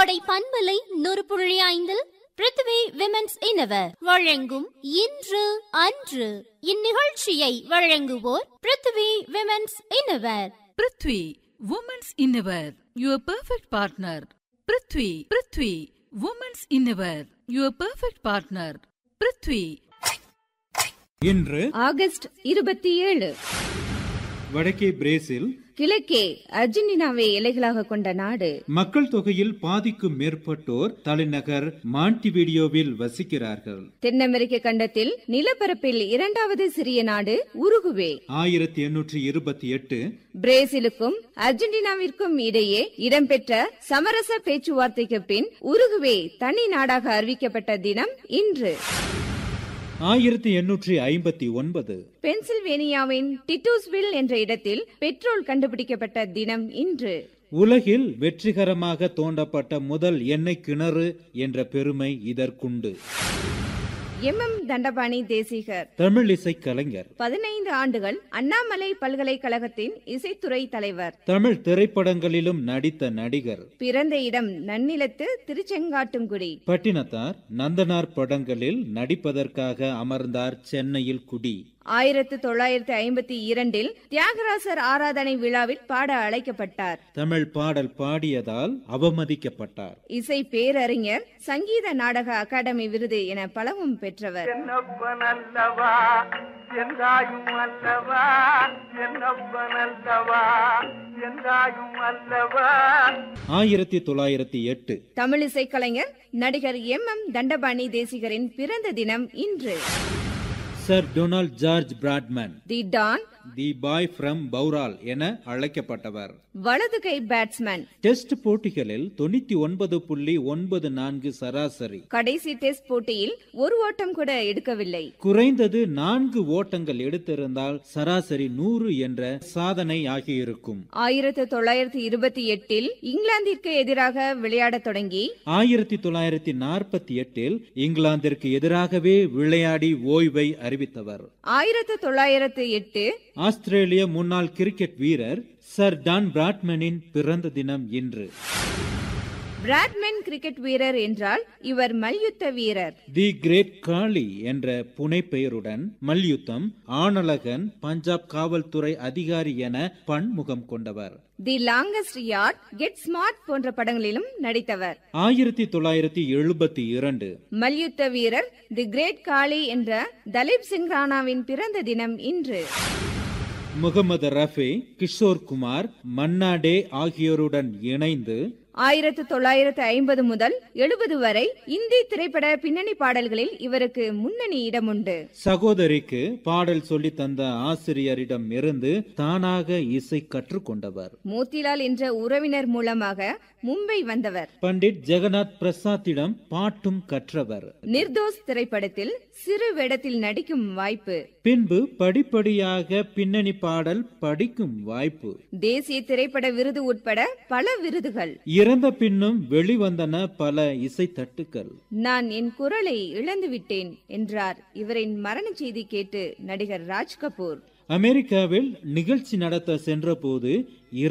கோடை பண்பலை நூறு புள்ளி ஐந்தில் பிருத்வி விமென்ஸ் இனவர் வழங்கும் இன்று அன்று இந்நிகழ்ச்சியை வழங்குவோர் Prithvi women's innerwear Prithvi women's innerwear your perfect partner Prithvi Prithvi women's innerwear your perfect partner Prithvi இன்று ஆகஸ்ட் இருபத்தி ஏழு வடக்கே பிரேசில் கிழக்கே அர்ஜென்டினாவை எல்லைகளாக கொண்ட நாடு மக்கள் தொகையில் பாதிக்கும் மேற்பட்டோர் தலைநகர் மாண்டிவிடியோவில் வசிக்கிறார்கள் தென் அமெரிக்க கண்டத்தில் நிலப்பரப்பில் இரண்டாவது சிறிய நாடு உருகுவே ஆயிரத்தி எண்ணூற்றி இருபத்தி எட்டு பிரேசிலுக்கும் அர்ஜென்டினாவிற்கும் இடையே இடம்பெற்ற சமரச பேச்சுவார்த்தைக்கு பின் உருகுவே தனி நாடாக அறிவிக்கப்பட்ட தினம் இன்று ஆயிரத்தி எண்ணூற்றி ஐம்பத்தி ஒன்பது பென்சில்வேனியாவின் டிட்டூஸ்வில் என்ற இடத்தில் பெட்ரோல் கண்டுபிடிக்கப்பட்ட தினம் இன்று உலகில் வெற்றிகரமாக தோண்டப்பட்ட முதல் எண்ணெய் கிணறு என்ற பெருமை இதற்குண்டு எம் எம் தண்டபாணி தேசிகர் தமிழ் இசை கலைஞர் பதினைந்து ஆண்டுகள் அண்ணாமலை பல்கலைக்கழகத்தின் இசைத்துறை தலைவர் தமிழ் திரைப்படங்களிலும் நடித்த நடிகர் பிறந்த இடம் நன்னிலத்து திருச்செங்காட்டுங்குடி பட்டினத்தார் நந்தனார் படங்களில் நடிப்பதற்காக அமர்ந்தார் சென்னையில் குடி ஆயிரத்து தொள்ளாயிரத்து ஐம்பத்தி இரண்டில் தியாகராசர் ஆராதனை விழாவில் பாட அழைக்கப்பட்டார் தமிழ் பாடல் பாடியதால் அவமதிக்கப்பட்டார் இசை பேரறிஞர் சங்கீத நாடக அகாடமி விருது என பலவும் பெற்றவர் என்னப்பன் அல்லவா எந்தாயும் அல்லவா என்னப்பன் அல்லவா எந்தாயும் அல்லவா ஆயிரத்தி தொள்ளாயிரத்தி எட்டு தமிழ் இசைக்கலைஞர் நடிகர் எம் எம் தண்டபாணி தேசிகரின் பிறந்த தினம் இன்று sir Donald George Bradman the Don the boy from Bowral என அழைக்கப்பட்டவர் வலது கை பேட்ஸ்மேன் டெஸ்ட் போட்டிகளில் தொண்ணூத்தி ஒன்பது புள்ளி ஒன்பது நான்கு சராசரி கடைசி டெஸ்ட் போட்டியில் ஒரு ஓட்டம் கூட எடுக்கவில்லை குறைந்தது நான்கு ஓட்டங்கள் எடுத்திருந்தால் சராசரி நூறு என்ற சாதனை ஆகியிருக்கும் ஆயிரத்து தொள்ளாயிரத்து இருபத்தி எட்டில் இங்கிலாந்திற்கு எதிராக விளையாடத் தொடங்கி ஆயிரத்தி தொள்ளாயிரத்தி நாற்பத்தி எட்டில் இங்கிலாந்திற்கு எதிராகவே விளையாடி ஓய்வை அறிவித்தவர் ஆயிரத்து தொள்ளாயிரத்து எட்டு ஆஸ்திரேலிய முன்னாள் கிரிக்கெட் வீரர் சர் டான் பிராட்மனின் பிறந்த தினம் இன்று பிராட்மேன் கிரிக்கெட் வீரர் என்றால் இவர் மல்யுத்த வீரர் தி கிரேட் காளி என்ற புனைப்பெயருடன் மல்யுத்தம் ஆணழகன் பஞ்சாப் காவல்துறை அதிகாரி என பன்முகம் கொண்டவர் the longest yard get smart போன்ற படங்களிலும் நடித்தவர் ஆயிரத்தி தொள்ளாயிரத்தி எழுபத்தி இரண்டு மல்யுத்த வீரர் தி கிரேட் காளி என்ற தலீப் சிங் ராணாவின் பிறந்த தினம் இன்று முகமது ரஃபி கிஷோர் குமார் மன்னா டே ஆகியோருடன் இணைந்து ஆயிரத்து தொள்ளாயிரத்து ஐம்பது முதல் எழுபது வரை இந்தி திரைப்பட பின்னணி பாடல்களில் இவருக்கு முன்னணி இடம் உண்டு சகோதரிக்கு பாடல் சொல்லி தந்த ஆசிரியரிடம் இருந்து தானாக இசை கற்றுக்கொண்டவர் மோத்திலால் என்ற உறவினர் மூலமாக மும்பை வந்தவர் பண்டிட் ஜெகநாத் பிரசாத்திடம் பாட்டும் கற்றவர் நிர்தோஸ் திரைப்படத்தில் சிறு வேடத்தில் நடிக்கும் வாய்ப்பு பின்பு படிப்படியாக பின்னணி பாடல் படிக்கும் வாய்ப்பு தேசிய திரைப்பட விருது உட்பட பல விருதுகள் இறந்த பின்னும் வெளிவந்தன பல இசை தட்டுக்கள் நான் என் குரலை இழந்துவிட்டேன் என்றார் இவரின் மரண செய்தி கேட்டு நடிகர் ராஜ் கபூர் அமெரிக்காவில் நிகழ்ச்சி நடத்த சென்றபோது